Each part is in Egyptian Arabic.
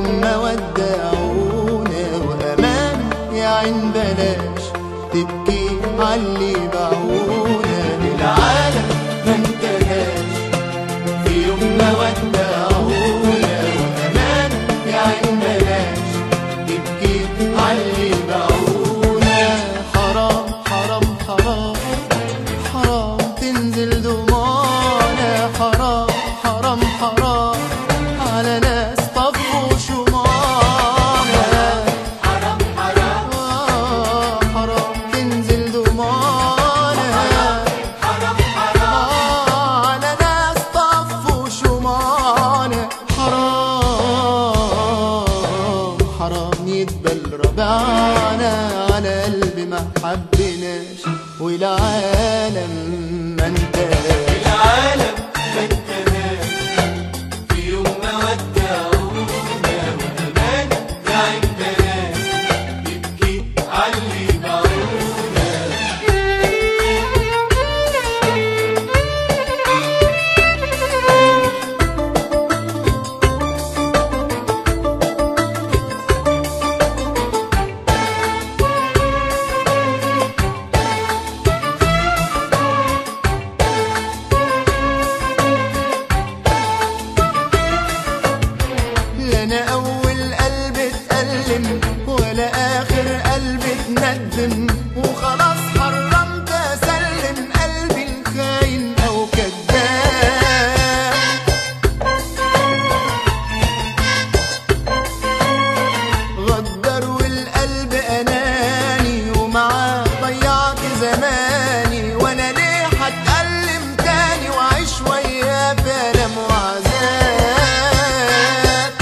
يوم ما ودعونا وأمان يا عين بلاش تبكي عاللي باعونا العالم ما انتهاش في يوم ما ودعونا وأمان يا عين بلاش تبكي عاللي باعونا حرام حرام حرام حرام تنزل دموعنا حرام حرام حرام على ناس طفوا شمعنا حرام حرام آه، حرام تنزل دموعنا حرام حرام آه، على ناس طفوا شمعنا حرام حرام يدبل ربعنا على قلب ما حبناش والعالم ما انتهاش العالم ما انتهاش في يوم ما ودعونا وأمان يا عين بلاش يبكي عاللي باعونا لا انا اول قلب اتألم ولا اخر قلب اتندم وخلاص حرمت اسلم قلبي الخاين او كذاب غدر والقلب اناني ومعاه ضيعت زماني وانا ليه هتألم تاني واعيش وياه في الم وعذاب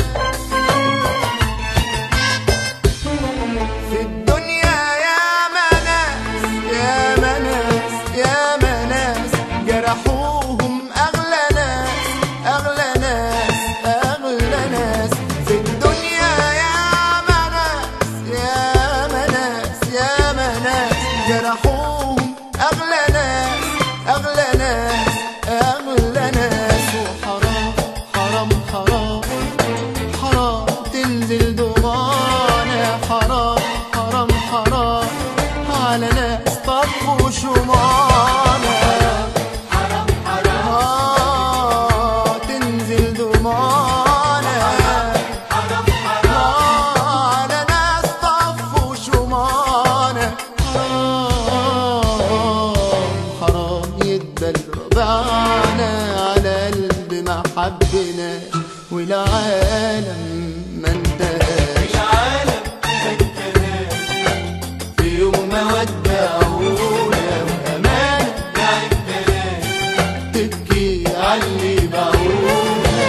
في الدنيا يا مناس يا مناس يا مناس جرحوهم أغلى ناس أغلى ناس أغلى ناس في الدنيا يا مناس يا مناس يا مناس جرحوهم أغلى ناس أغلى ناس أغلى ناس وحرام حرام حرام حرام تنزل دموعنا حرام حرام حرام على ناس طفوا شمعنا حرام حرام آه تنزل دموعنا حرام حرام آه على ناس طفوا شمعنا حرام حرام يدبل ربعنا على قلب ما حبناش والعالم ما انتهاش العالم ما انتهاش في يوم ما ودعونا وأمان يا عين بلاش تبكي عاللي باعونا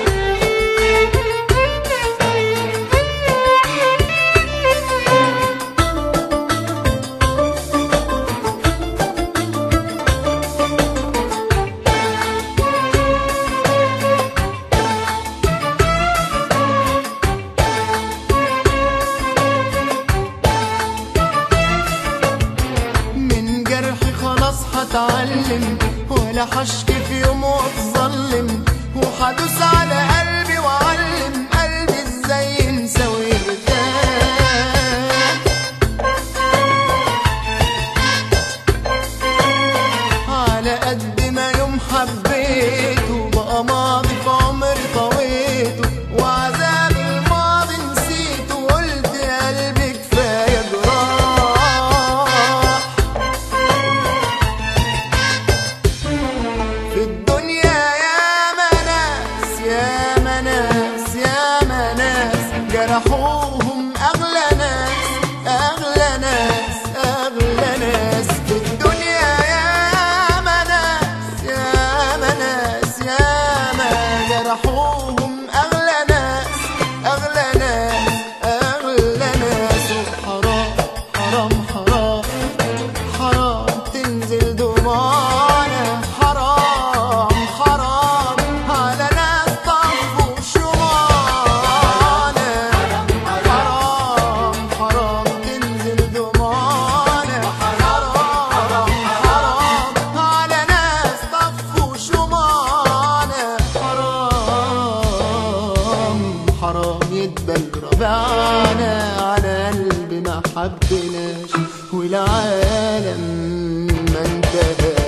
من جرحي خلاص هتعلم ولا هشكي في يوم واتظلم وهدوس على قلبي واعلم قلبي ازاي ينسى ويرتاح على قد ما يوم حبيته بقى ماضي في عمري طويته وعذاب الماضي نسيته وقلت يا قلبي كفايه جراح في الدنيا يا مناس يا مناس يا مناس جرحوهم أغلى ناس أغلى ناس أغلى ناس في الدنيا يا مناس يا مناس يا ما جرحوهم أغلى ناس أغلى ناس أغلى ناس وحرام حرام حرام حرام تنزل دموعنا حرام حرام على ناس طفوا شمعنا حرام يقبل ربعنا على قلب ما حبناش والعالم ما انتهى